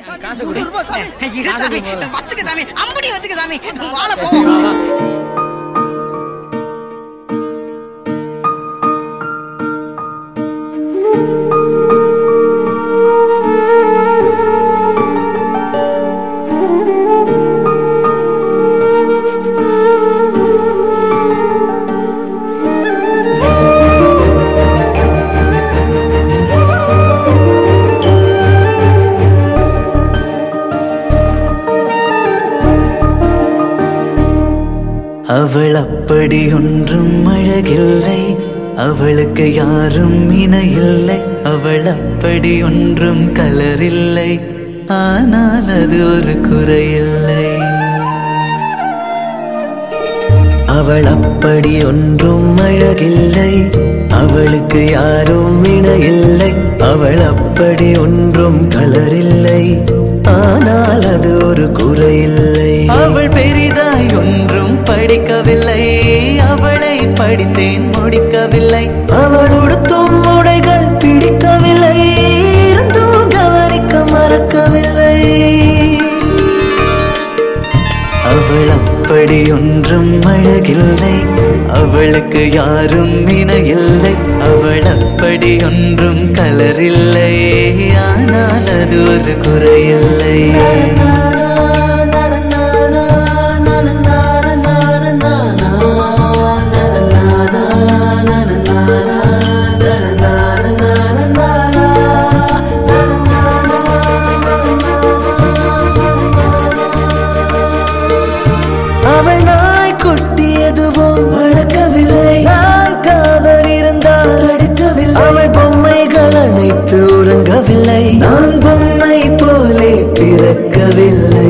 காசு கொடு. நூறு ரூபாய் சாமி. இரு காசு சாமி கொடு முதல்ல. வச்சுக்க சாமி அம்படி வச்சுக்க சாமி வாழ சரி, போவோம் வா, வா. அவள் அப்படி ஒன்றும் அழகில்லை அவளுக்கு யாரும் இணையில்லை அவள் அப்படி ஒன்றும் கலரில்லை ஆனால் அது ஒரு குறையில்லை அவள் அப்படி ஒன்றும் அழகில்லை அவளுக்கு யாரும் இணையில்லை அவள் அப்படி ஒன்றும் கலரில்லை ஆனால் அது ஒரு குறையில்லை அவள் பெரிதாய் ஒன்றும் படிக்கவில்லை அவளை படித்தேன் முடிக்கவில்லை அவள் உடுத்தும் உடைகள் பிடிக்கவில்லை இருந்தும் கவனிக்க மறக்கவில்லை அவள் அப்படி ஒன்றும் அழகில்லை அவளுக்கு யாரும் இணையில்லை அவள் அப்படி ஒன்றும் கலரில்லை ஆனால் அது ஒரு குறையில்லை அவள் நாய் கொட்டி எதுவும் வளர்க்கவில்லை நான் காவல் இருந்தால் தடுக்கவில்லை அவள் பொம்மைகள் அனைத்து உறங்கவில்லை நான் பொம்மை போலே பிறக்கவில்லை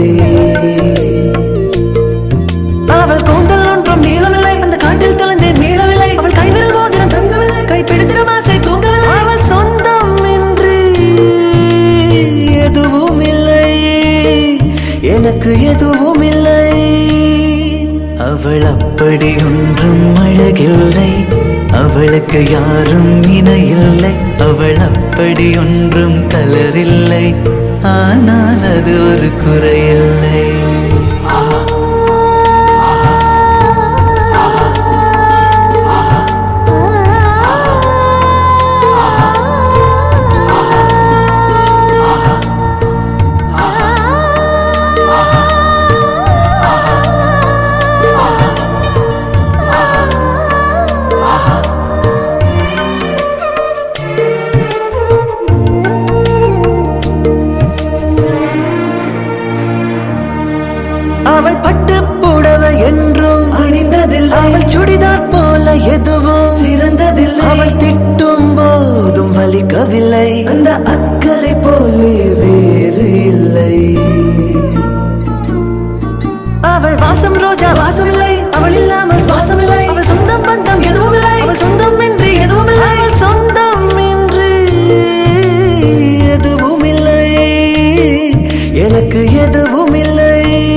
அவள் கூந்தல் ஒன்றும் நீளவில்லை அந்த காட்டில் தொலைந்தேன் மீளவில்லை அவள் கைவிரல் மோதிரம் தங்கவில்லை கைப்பிடித்திரம் ஆசை தூங்கவில்லை அவள் சொந்தம் என்று எதுவும் இல்லை எனக்கு எதுவும் இல்லை அவள் அப்படி ஒன்றும் அழகில்லை அவளுக்கு யாரும் இணையில்லை அவள் அப்படி ஒன்றும் கலரில்லை ஆனால் அது ஒரு குறையில்லை அவள் பட்டு புடவை என்றும் அணிந்ததில்லை அவள் சுடிதார் போல எதுவும் சிறந்ததில்லை அவள் திட்டும் போதும் வலிக்கவில்லை அந்த அக்கறை போலே வேறு இல்லை அவள் வாசம் ரோஜா வாசமில்லை அவள் இல்லாமல் சுவாசமில்லை அவள் சொந்தம் பந்தம் எதுவும் இல்லை அவள் சொந்தம் என்று எதுவும் இல்லை அவள் சொந்தம் என்று எதுவும் இல்லை எனக்கு எதுவும் இல்லை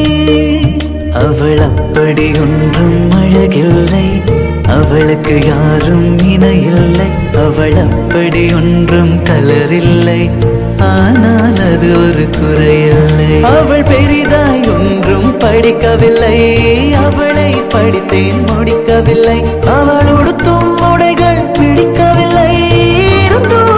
அவள் அப்படி ஒன்றும் அழகில்லை அவளுக்கு யாரும் இணையில்லை அவள் அப்படி ஒன்றும் கலரில்லை ஆனால் அது ஒரு குறையில்லை அவள் பெரிதாய் ஒன்றும் படிக்கவில்லை அவளை படித்தேன் முடிக்கவில்லை அவள் உடுத்தும் உடைகள் பிடிக்கவில்லை இருந்தும்